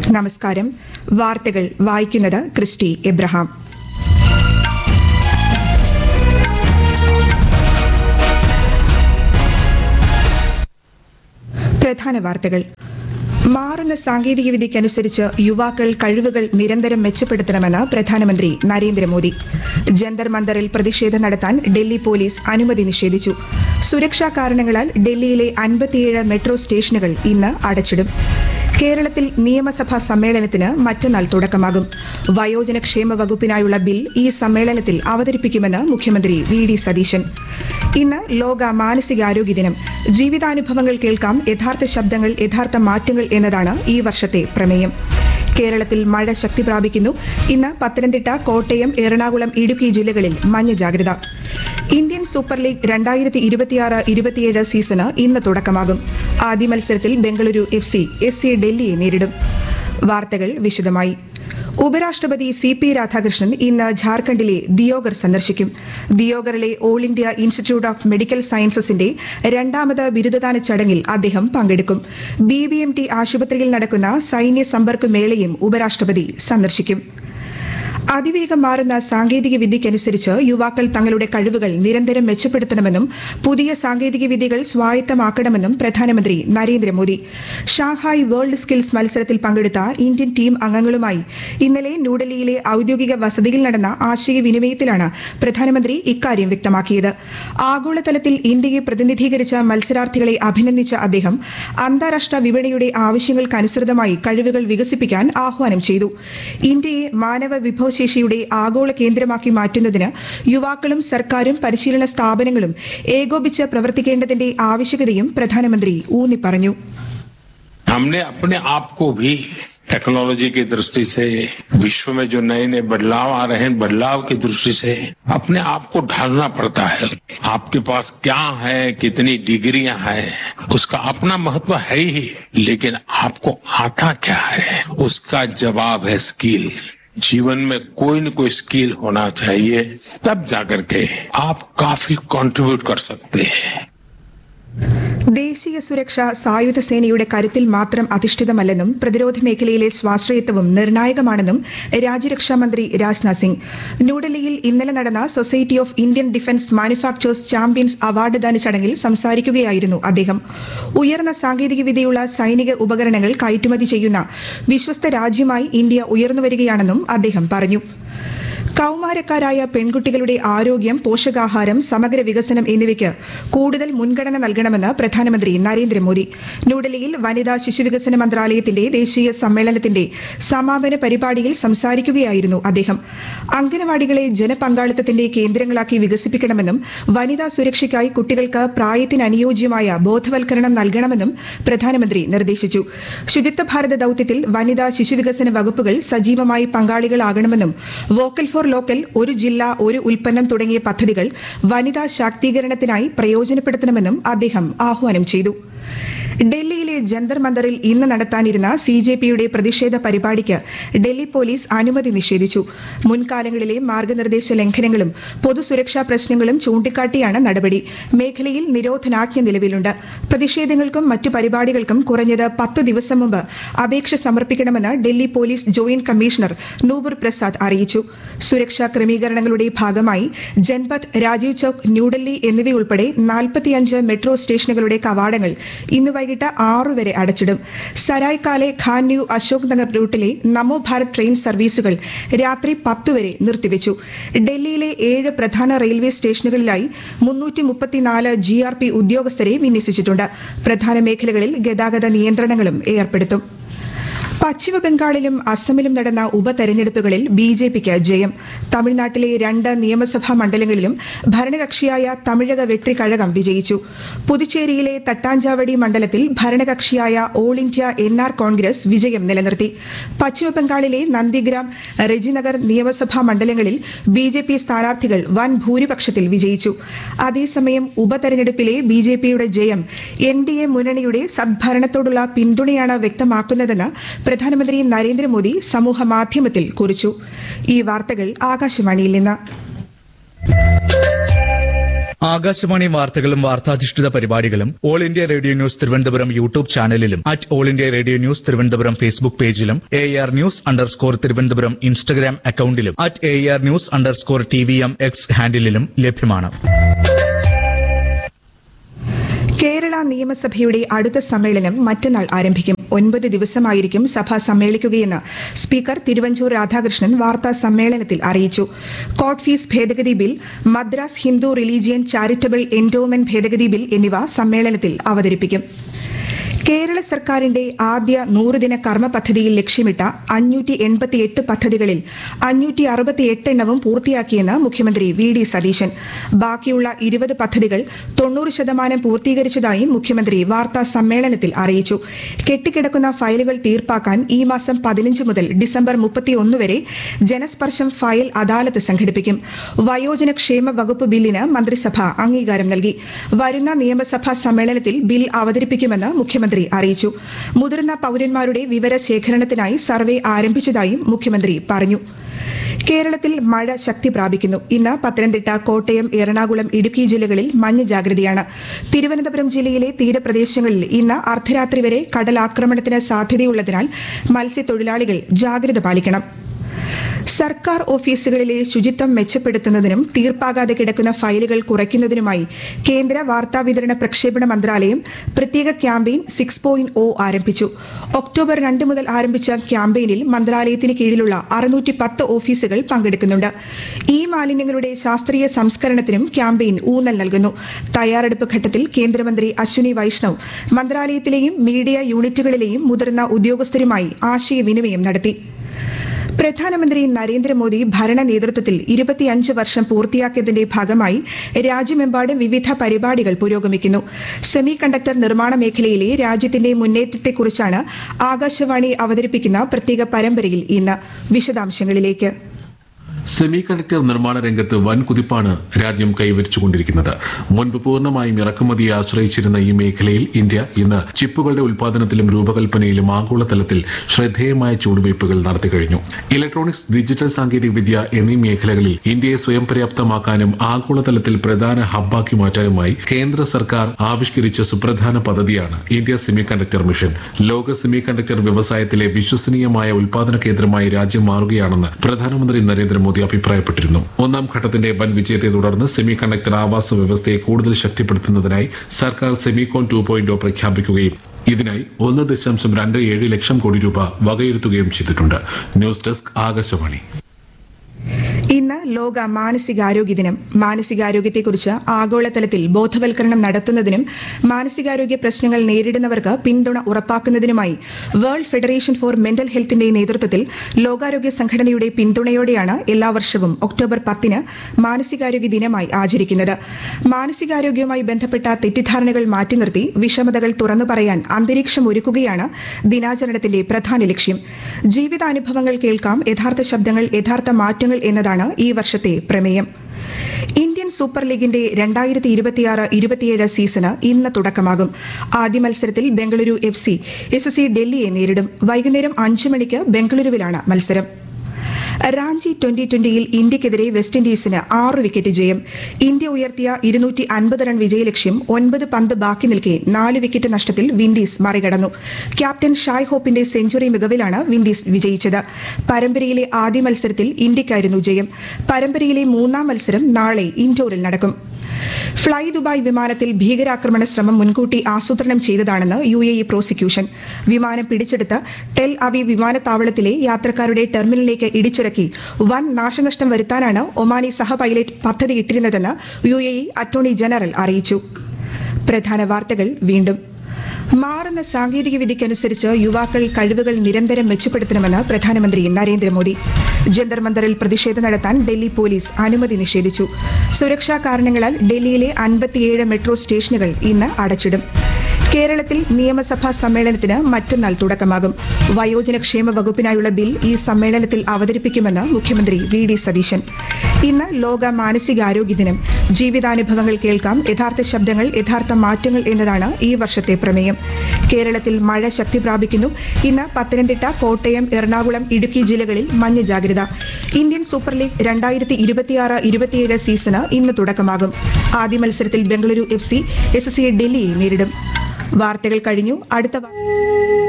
നമസ്കാരം വാർത്തകൾ വായിക്കുന്നത് ക്രിസ്റ്റി എബ്രഹാം പ്രധാന വാർത്തകൾ മാറുന്ന സാങ്കേതികവിദ്യയ്ക്കനുസരിച്ച് യുവാക്കൾ കഴിവുകൾ നിരന്തരം മെച്ചപ്പെടുത്തണമെന്ന് പ്രധാനമന്ത്രി നരേന്ദ്രമോദി ജന്തർ മന്ദറിൽ പ്രതിഷേധം നടത്താൻ ഡൽഹി പോലീസ് അനുമതി നിഷേധിച്ചു സുരക്ഷാ കാരണങ്ങളാൽ ഡൽഹിയിലെ അൻപത്തിയേഴ് മെട്രോ സ്റ്റേഷനുകൾ ഇന്ന് അടച്ചിടും കേരളത്തിൽ നിയമസഭാ സമ്മേളനത്തിന് മറ്റന്നാൾ തുടക്കമാകും വയോജനക്ഷേമ വകുപ്പിനായുള്ള ബിൽ ഈ സമ്മേളനത്തിൽ അവതരിപ്പിക്കുമെന്ന് മുഖ്യമന്ത്രി വി ഡി സതീശൻ ഇന്ന് ലോക മാനസികാരോഗ്യ ദിനം ജീവിതാനുഭവങ്ങൾ കേൾക്കാം യഥാർത്ഥ ശബ്ദങ്ങൾ യഥാർത്ഥ മാറ്റങ്ങൾ എന്നതാണ് ഈ വർഷത്തെ പ്രമേയം കേരളത്തിൽ മഴ ശക്തി പ്രാപിക്കുന്നു ഇന്ന് പത്തനംതിട്ട കോട്ടയം എറണാകുളം ഇടുക്കി ജില്ലകളിൽ മഞ്ഞ ജാഗ്രത ഇന്ത്യൻ സൂപ്പർ ലീഗ് രണ്ടായിരത്തി ഇരുപത്തിയാറ് ഇരുപത്തിയേഴ് സീസണ് ഇന്ന് തുടക്കമാകും ആദ്യ മത്സരത്തിൽ Bengaluru F C S C ഡൽഹിയെ നേരിടും വാർത്തകൾ വിശദമായി ഉപരാഷ്ട്രപതി സി പി രാധാകൃഷ്ണൻ ഇന്ന് ഝാർഖണ്ഡിലെ ദിയോഗർ സന്ദർശിക്കും ദിയോഗറിലെ All India Institute of Medical സയൻസസിന്റെ രണ്ടാമത് ബിരുദദാന ചടങ്ങിൽ അദ്ദേഹം പങ്കെടുക്കും ബി ബി എം ടി ആശുപത്രിയിൽ നടക്കുന്ന സൈന്യ സമ്പർക്ക് മേളയും ഉപരാഷ്ട്രപതി സന്ദർശിക്കും അതിവേഗം മാറുന്ന സാങ്കേതിക വിദ്യയ്ക്കനുസരിച്ച് യുവാക്കൾ തങ്ങളുടെ കഴിവുകൾ നിരന്തരം മെച്ചപ്പെടുത്തണമെന്നും പുതിയ സാങ്കേതിക വിദ്യകൾ സ്വായത്തമാക്കണമെന്നും പ്രധാനമന്ത്രി നരേന്ദ്രമോദി ഷാങ്ഹായ് വേൾഡ് സ്കിൽസ് മത്സരത്തിൽ പങ്കെടുത്ത ഇന്ത്യൻ ടീം അംഗങ്ങളുമായി ഇന്നലെ ന്യൂഡൽഹിയിലെ ഔദ്യോഗിക വസതിയിൽ നടന്ന ആശയവിനിമയത്തിലാണ് പ്രധാനമന്ത്രി ഇക്കാര്യം വ്യക്തമാക്കിയത് ആഗോളതലത്തിൽ ഇന്ത്യയെ പ്രതിനിധീകരിച്ച മത്സരാർത്ഥികളെ അഭിനന്ദിച്ച അദ്ദേഹം അന്താരാഷ്ട്ര വിപണിയുടെ ആവശ്യങ്ങൾക്കനുസൃതമായി കഴിവുകൾ വികസിപ്പിക്കാൻ ആഹ്വാനം ചെയ്തു ഇന്ത്യയെ മാനവ വിഭവശേഷിയുടെ ആഗോള കേന്ദ്രമാക്കി മാറ്റുന്നതിന് യുവാക്കളും സർക്കാരും പരിശീലന സ്ഥാപനങ്ങളും ഏകോപിച്ച് പ്രവർത്തിക്കേണ്ടതിന്റെ ആവശ്യകതയും പ്രധാനമന്ത്രി ഊന്നിപ്പറഞ്ഞു हमने अपने आप को भी टेक्नोलॉजी की दृष्टि से विश्व में जो नए नए बदलाव आ रहे हैं बदलाव की दृष्टि से अपने आप को ढालना पड़ता है आपके पास क्या है कितनी डिग्रियां हैं उसका अपना महत्व है ही लेकिन आपको आता क्या है उसका जवाब है स्किल जीवन में कोई न कोई स्किल होना चाहिए तब जाकर के आप काफी कंट्रीब्यूट कर सकते हैं ദേശീയ സുരക്ഷ സായുധ സേനയുടെ കരുത്തിൽ മാത്രം അധിഷ്ഠിതമല്ലെന്നും പ്രതിരോധ മേഖലയിലെ സ്വാശ്രയത്വവും നിർണായകമാണെന്നും രാജ്യരക്ഷാമന്ത്രി രാജ്നാഥ് സിംഗ് ന്യൂഡൽഹിയിൽ ഇന്നലെ നടന്ന society of Indian defence manufacturers champions award ദാന ചടങ്ങിൽ സംസാരിക്കുകയായിരുന്നു അദ്ദേഹം ഉയർന്ന സാങ്കേതികവിദ്യയുള്ള സൈനിക ഉപകരണങ്ങൾ കയറ്റുമതി ചെയ്യുന്ന വിശ്വസ്ത രാജ്യമായി ഇന്ത്യ ഉയർന്നുവരികയാണെന്നും അദ്ദേഹം പറഞ്ഞു കൌമാരക്കാരായ പെൺകുട്ടികളുടെ ആരോഗ്യം പോഷകാഹാരം സമഗ്ര വികസനം എന്നിവയ്ക്ക് കൂടുതൽ മുൻഗണന നൽകണമെന്ന് പ്രധാനമന്ത്രി നരേന്ദ്രമോദി ന്യൂഡൽഹിയിൽ വനിതാ ശിശുവികസന മന്ത്രാലയത്തിന്റെ ദേശീയ സമ്മേളനത്തിന്റെ സമാപന പരിപാടിയിൽ സംസാരിക്കുകയായിരുന്നു അദ്ദേഹം അംഗനവാടികളെ ജനപങ്കാളിത്തത്തിന്റെ കേന്ദ്രങ്ങളാക്കി വികസിപ്പിക്കണമെന്നും വനിതാ സുരക്ഷയ്ക്കായി കുട്ടികൾക്ക് പ്രായത്തിനനുയോജ്യമായ ബോധവൽക്കരണം നൽകണമെന്നും പ്രധാനമന്ത്രി നിർദ്ദേശിച്ചു ശുചിത്വ ഭാരത ദൌത്യത്തിൽ വനിതാ ശിശുവികസന വകുപ്പുകൾ സജീവമായി പങ്കാളികളാകണമെന്നും വോക്കൽ ഫോർ ലോക്കൽ ഒരു ജില്ല ഒരു ഉൽപ്പന്നം തുടങ്ങിയ പദ്ധതികൾ വനിതാ ശാക്തീകരണത്തിനായി പ്രയോജനപ്പെടുത്തണമെന്നും അദ്ദേഹം ആഹ്വാനം ചെയ്തു ഡൽഹിയിലെ ജന്തർ മന്ദറിൽ ഇന്ന് നടത്താനിരുന്ന സി ജെ പിയുടെ പ്രതിഷേധ പരിപാടിക്ക് ഡൽഹി പോലീസ് അനുമതി നിഷേധിച്ചു മുൻകാലങ്ങളിലെ മാർഗനിർദ്ദേശ ലംഘനങ്ങളും പൊതുസുരക്ഷാ പ്രശ്നങ്ങളും ചൂണ്ടിക്കാട്ടിയാണ് നടപടി മേഖലയിൽ നിരോധനാജ്ഞ നിലവിലുണ്ട് പ്രതിഷേധങ്ങൾക്കും മറ്റു പരിപാടികൾക്കും കുറഞ്ഞത് പത്ത് ദിവസം മുമ്പ് അപേക്ഷ സമർപ്പിക്കണമെന്ന് Delhi police joint commissioner Nupur Prasad അറിയിച്ചു സുരക്ഷാ ക്രമീകരണങ്ങളുടെ ഭാഗമായി ജൻപത് രാജീവ് ചൌക്ക് ന്യൂഡൽഹി എന്നിവയുൾപ്പെടെ നാൽപ്പത്തിയഞ്ച് മെട്രോ സ്റ്റേഷനുകളുടെ കവാടങ്ങൾ ഇന്ന് വൈകിട്ട് ആറു വരെ അടച്ചിടും സരായ്കാലെ ഖാൻ ന്യൂ അശോക് നഗർ റൂട്ടിലെ നമോ ഭാരത് ട്രെയിൻ സർവീസുകൾ രാത്രി പത്ത് വരെ നിർത്തിവച്ചു ഡൽഹിയിലെ ഏഴ് പ്രധാന റെയിൽവേ സ്റ്റേഷനുകളിലായി മുന്നൂറ്റി മുപ്പത്തിനാല് ജി ആർ പി ഉദ്യോഗസ്ഥരെ വിന്യസിച്ചിട്ടുണ്ട് പ്രധാന മേഖലകളിൽ ഗതാഗത നിയന്ത്രണങ്ങളും ഏർപ്പെടുത്തും പശ്ചിമ ബംഗാളിലും അസമിലും നടന്ന ഉപതെരഞ്ഞെടുപ്പുകളിൽ ബി ജെ പിക്ക് ജയം തമിഴ്നാട്ടിലെ രണ്ട് നിയമസഭാ മണ്ഡലങ്ങളിലും ഭരണകക്ഷിയായ തമിഴക വെട്രിക്കഴകം വിജയിച്ചു പുതുച്ചേരിയിലെ തട്ടാഞ്ചാവടി മണ്ഡലത്തിൽ ഭരണകക്ഷിയായ All India N R Congress വിജയം നിലനിർത്തി പശ്ചിമബംഗാളിലെ നന്ദിഗ്രാം റെജിനഗർ നിയമസഭാ മണ്ഡലങ്ങളിൽ ബി ജെ പി സ്ഥാനാർത്ഥികൾ വൻ ഭൂരിപക്ഷത്തിൽ വിജയിച്ചു അതേസമയം ഉപതെരഞ്ഞെടുപ്പിലെ ബി ജെ പിയുടെ ജയം എൻ ഡി എ മുന്നണിയുടെ സദ്ഭരണത്തോടുള്ള പിന്തുണയാണ് വ്യക്തമാക്കുന്നതെന്ന് പ്രധാനമന്ത്രി നരേന്ദ്രമോദി സമൂഹ മാധ്യമത്തിൽ കുറിച്ചു ഈ വാർത്തകൾ ആകാശവാണിയിൽ നിന്ന് ആകാശവാണി വാർത്തകളും വാർത്താധിഷ്ഠിത പരിപാടികളും All India Radio news Thiruvananthapuram YouTube ചാനലിലും at All India Radio news Thiruvananthapuram Facebook പേജിലും A R news underscore Thiruvananthapuram Instagram അക്കൌണ്ടിലും at A R news underscore T V M X ഹാൻഡിലും ലഭ്യമാണ് കേരള നിയമസഭയുടെ അടുത്ത സമ്മേളനം മറ്റന്നാൾ ആരംഭിക്കും ഒൻപത് ദിവസമായിരിക്കും സഭ സമ്മേളിക്കുകയെന്ന് സ്പീക്കർ തിരുവഞ്ചൂർ രാധാകൃഷ്ണൻ വാർത്താ സമ്മേളനത്തിൽ അറിയിച്ചു കോർട്ട് ഫീസ് ഭേദഗതി bill Madras Hindu religion charitable endowment ഭേദഗതി ബിൽ എന്നിവ സമ്മേളനത്തിൽ അവതരിപ്പിക്കും കേരള സർക്കാരിന്റെ ആദ്യ നൂറുദിന കർമ്മ പദ്ധതിയിൽ ലക്ഷ്യമിട്ട അഞ്ഞൂറ്റി എൺപത്തിയെട്ട് പദ്ധതികളിൽ അഞ്ഞൂറ്റി അറുപത്തിയെട്ട് എണ്ണവും പൂർത്തിയാക്കിയെന്ന് മുഖ്യമന്ത്രി വി ഡി സതീശൻ ബാക്കിയുള്ള ഇരുപത് പദ്ധതികൾ തൊണ്ണൂറ് ശതമാനം പൂർത്തീകരിച്ചതായും മുഖ്യമന്ത്രി വാർത്താ സമ്മേളനത്തിൽ അറിയിച്ചു കെട്ടിക്കിടക്കുന്ന ഫയലുകൾ തീർപ്പാക്കാൻ ഈ മാസം പതിനഞ്ച് മുതൽ ഡിസംബർ മുപ്പത്തിയൊന്ന് വരെ ജനസ്പർശം ഫയൽ അദാലത്ത് സംഘടിപ്പിക്കും വയോജന ക്ഷേമ വകുപ്പ് ബില്ലിന് മന്ത്രിസഭ അംഗീകാരം നൽകി വരുന്ന നിയമസഭാ സമ്മേളനത്തിൽ ബിൽ അവതരിപ്പിക്കുമെന്ന് മുഖ്യമന്ത്രി അറിയിച്ചു മുതിർന്ന പൌരന്മാരുടെ വിവരശേഖരണത്തിനായി സർവേ ആരംഭിച്ചതായും മുഖ്യമന്ത്രി പറഞ്ഞു കേരളത്തിൽ മഴ ശക്തി പ്രാപിക്കുന്നു ഇന്ന് പത്തനംതിട്ട കോട്ടയം എറണാകുളം ഇടുക്കി ജില്ലകളിൽ മഞ്ഞ ജാഗ്രതയാണ് തിരുവനന്തപുരം ജില്ലയിലെ തീരപ്രദേശങ്ങളിൽ ഇന്ന് അർദ്ധരാത്രി വരെ കടലാക്രമണത്തിന് സാധ്യതയുള്ളതിനാൽ മത്സ്യത്തൊഴിലാളികൾ ജാഗ്രത പാലിക്കണം സർക്കാർ ഓഫീസുകളിലെ ശുചിത്വം മെച്ചപ്പെടുത്തുന്നതിനും തീർപ്പാകാതെ കിടക്കുന്ന ഫയലുകൾ കുറയ്ക്കുന്നതിനുമായി കേന്ദ്ര വാർത്താവിതരണ പ്രക്ഷേപണ മന്ത്രാലയം പ്രത്യേക ക്യാമ്പയിൻ സിക്സ് പോയിന്റ് ഒ ആരംഭിച്ചു ഒക്ടോബർ രണ്ട് മുതൽ ആരംഭിച്ച ക്യാമ്പയിനിൽ മന്ത്രാലയത്തിന് കീഴിലുള്ള അറുന്നൂറ്റി പത്ത് ഓഫീസുകൾ പങ്കെടുക്കുന്നുണ്ട് ഈ മാലിന്യങ്ങളുടെ ശാസ്ത്രീയ സംസ്കരണത്തിനും ക്യാമ്പയിൻ ഊന്നൽ നൽകുന്നു തയ്യാറെടുപ്പ് ഘട്ടത്തിൽ കേന്ദ്രമന്ത്രി അശ്വിനി വൈഷ്ണവ് മന്ത്രാലയത്തിലെയും മീഡിയ യൂണിറ്റുകളിലെയും മുതിർന്ന ഉദ്യോഗസ്ഥരുമായി ആശയവിനിമയം നടത്തി പ്രധാനമന്ത്രി നരേന്ദ്രമോദി ഭരണ നേതൃത്വത്തിൽ ഇരുപത്തിയഞ്ച് വർഷം പൂർത്തിയാക്കിയതിന്റെ ഭാഗമായി രാജ്യമെമ്പാടും വിവിധ പരിപാടികൾ പുരോഗമിക്കുന്നു സെമി കണ്ടക്ടർ നിർമ്മാണ മേഖലയിലെ രാജ്യത്തിന്റെ മുന്നേറ്റത്തെക്കുറിച്ചാണ് ആകാശവാണി അവതരിപ്പിക്കുന്ന പ്രത്യേക പരമ്പരയിൽ ഇന്ന് വിശദാംശങ്ങളിലേക്ക് സെമി കണ്ടക്ടർ നിർമ്മാണ രംഗത്ത് വൻ കുതിപ്പാണ് രാജ്യം കൈവരിച്ചുകൊണ്ടിരിക്കുന്നത് മുൻപ് പൂർണ്ണമായും ഇറക്കുമതിയെ ആശ്രയിച്ചിരുന്ന ഈ മേഖലയിൽ ഇന്ത്യ ഇന്ന് ചിപ്പുകളുടെ ഉൽപാദനത്തിലും രൂപകൽപ്പനയിലും ആഗോളതലത്തിൽ ശ്രദ്ധേയമായ ചുവടുവയ്പുകൾ നടത്തിക്കഴിഞ്ഞു ഇലക്ട്രോണിക്സ് ഡിജിറ്റൽ സാങ്കേതികവിദ്യ എന്നീ മേഖലകളിൽ ഇന്ത്യയെ സ്വയം പര്യാപ്തമാക്കാനും ആഗോളതലത്തിൽ പ്രധാന ഹബ്ബാക്കി മാറ്റാനുമായി കേന്ദ്ര സർക്കാർ ആവിഷ്കരിച്ച സുപ്രധാന പദ്ധതിയാണ് ഇന്ത്യ സെമി കണ്ടക്ടർ മിഷൻ ലോക സെമി കണ്ടക്ടർ വ്യവസായത്തിലെ വിശ്വസനീയമായ ഉൽപാദന കേന്ദ്രമായി രാജ്യം മാറുകയാണെന്ന് പ്രധാനമന്ത്രി നരേന്ദ്രമോദി അഭിപ്രായപ്പെട്ടിരുന്നു ഒന്നാം ഘട്ടത്തിന്റെ വൻ വിജയത്തെ തുടർന്ന് സെമി കണ്ടക്ടർ ആവാസ വ്യവസ്ഥയെ കൂടുതൽ ശക്തിപ്പെടുത്തുന്നതിനായി സർക്കാർ സെമികോൺ ടു പോയിന്റ് പ്രഖ്യാപിക്കുകയും ഇതിനായി ഒന്ന് ദശാംശം രണ്ട് ഏഴ് ലക്ഷം കോടി രൂപ വകയിരുത്തുകയും ചെയ്തിട്ടുണ്ട് ന്യൂസ് ഡെസ്ക് ആകാശവാണി ഇന്ന് ലോക മാനസികാരോഗ്യ ദിനം മാനസികാരോഗ്യത്തെക്കുറിച്ച് ആഗോളതലത്തിൽ ബോധവൽക്കരണം നടത്തുന്നതിനും മാനസികാരോഗ്യ പ്രശ്നങ്ങൾ നേരിടുന്നവർക്ക് പിന്തുണ ഉറപ്പാക്കുന്നതിനുമായി വേൾഡ് ഫെഡറേഷൻ ഫോർ മെന്റൽ ഹെൽത്തിന്റെ നേതൃത്വത്തിൽ ലോകാരോഗ്യ സംഘടനയുടെ പിന്തുണയോടെയാണ് എല്ലാ വർഷവും ഒക്ടോബർ പത്തിന് മാനസികാരോഗ്യ ദിനമായി ആചരിക്കുന്നത് മാനസികാരോഗ്യവുമായി ബന്ധപ്പെട്ട തെറ്റിദ്ധാരണകൾ മാറ്റി നിർത്തി വിഷമതകൾ തുറന്നു പറയാൻ അന്തരീക്ഷം ഒരുക്കുകയാണ് ദിനാചരണത്തിന്റെ പ്രധാന ലക്ഷ്യം ജീവിതാനുഭവങ്ങൾ കേൾക്കാം യഥാർത്ഥ ശബ്ദങ്ങൾ യഥാർത്ഥ മാറ്റങ്ങൾ എന്നതാണ് ഈ വർഷത്തെ പ്രമേയം ഇന്ത്യൻ സൂപ്പർ ലീഗിന്റെ രണ്ടായിരത്തി ഇരുപത്തിയാറ് ഇരുപത്തിയേഴ് സീസണ് ഇന്ന് തുടക്കമാകും ആദ്യ മത്സരത്തിൽ Bengaluru F C S C ഡൽഹിയെ നേരിടും വൈകുന്നേരം അഞ്ച് മണിക്ക് ബംഗളൂരുവിലാണ് മത്സരം റാഞ്ചി ട്വന്റി ട്വന്റിയിൽ ഇന്ത്യക്കെതിരെ വെസ്റ്റ് ഇൻഡീസിന് ആറ് വിക്കറ്റ് ജയം ഇന്ത്യ ഉയർത്തിയ ഇരുന്നൂറ്റി അൻപത് റൺ വിജയലക്ഷ്യം ഒൻപത് പന്ത് ബാക്കി നിൽക്കെ നാല് വിക്കറ്റ് നഷ്ടത്തിൽ വിൻഡീസ് മറികടന്നു ക്യാപ്റ്റൻ ഷായ് ഹോപ്പിന്റെ സെഞ്ചുറി മികവിലാണ് വിൻഡീസ് വിജയിച്ചത് പരമ്പരയിലെ ആദ്യ മത്സരത്തിൽ ഇന്ത്യയ്ക്കായിരുന്നു ജയം പരമ്പരയിലെ മൂന്നാം മത്സരം നാളെ ഇൻഡോറിൽ നടക്കും ഫ്ളൈ ദുബായ് വിമാനത്തിൽ ഭീകരാക്രമണ ശ്രമം മുൻകൂട്ടി ആസൂത്രണം ചെയ്തതാണെന്ന് യു എ ഇ പ്രോസിക്യൂഷൻ വിമാനം പിടിച്ചെടുത്ത് ടെൽ അവി വിമാനത്താവളത്തിലെ യാത്രക്കാരുടെ ടെർമിനലിലേക്ക് ഇടിച്ചിറക്കി വൻ നാശനഷ്ടം വരുത്താനാണ് ഒമാനി സഹ പൈലറ്റ് പദ്ധതിയിട്ടിരുന്നതെന്ന് U A E attorney general അറിയിച്ചു പ്രധാന വാർത്തകൾ വീണ്ടും മാറുന്ന സാങ്കേതിക വിദ്യയ്ക്കനുസരിച്ച് യുവാക്കൾ കഴിവുകൾ നിരന്തരം മെച്ചപ്പെടുത്തണമെന്ന് പ്രധാനമന്ത്രി നരേന്ദ്രമോദി ജന്തർ മന്ദറിൽ പ്രതിഷേധം നടത്താൻ ഡൽഹി പോലീസ് അനുമതി നിഷേധിച്ചു സുരക്ഷാ കാരണങ്ങളാൽ ഡൽഹിയിലെ അൻപത്തിയേഴ് മെട്രോ സ്റ്റേഷനുകൾ ഇന്ന് അടച്ചിടും കേരളത്തിൽ നിയമസഭാ സമ്മേളനത്തിന് മറ്റന്നാൾ തുടക്കമാകും വയോജനക്ഷേമ വകുപ്പിനായുള്ള ബിൽ ഈ സമ്മേളനത്തിൽ അവതരിപ്പിക്കുമെന്ന് മുഖ്യമന്ത്രി വി ഡി സതീശൻ ഇന്ന് ലോക മാനസികാരോഗ്യ ദിനം ജീവിതാനുഭവങ്ങൾ കേൾക്കാം യഥാർത്ഥ ശബ്ദങ്ങൾ യഥാർത്ഥ മാറ്റങ്ങൾ എന്നതാണ് ഈ വർഷത്തെ പ്രമേയം കേരളത്തിൽ മഴ ശക്തി പ്രാപിക്കുന്നു ഇന്ന് പത്തനംതിട്ട കോട്ടയം എറണാകുളം ഇടുക്കി ജില്ലകളിൽ മഞ്ഞ ജാഗ്രത ഇന്ത്യൻ സൂപ്പർ ലീഗ് രണ്ടായിരത്തി ഇരുപത്തിയാറ് ഇരുപത്തിയേഴ് സീസണ് ഇന്ന് തുടക്കമാകും ആദ്യ മത്സരത്തിൽ Bengaluru F C S C ഡൽഹിയെ നേരിടും വാർത്തകൾ കഴിഞ്ഞു അടുത്ത വാ-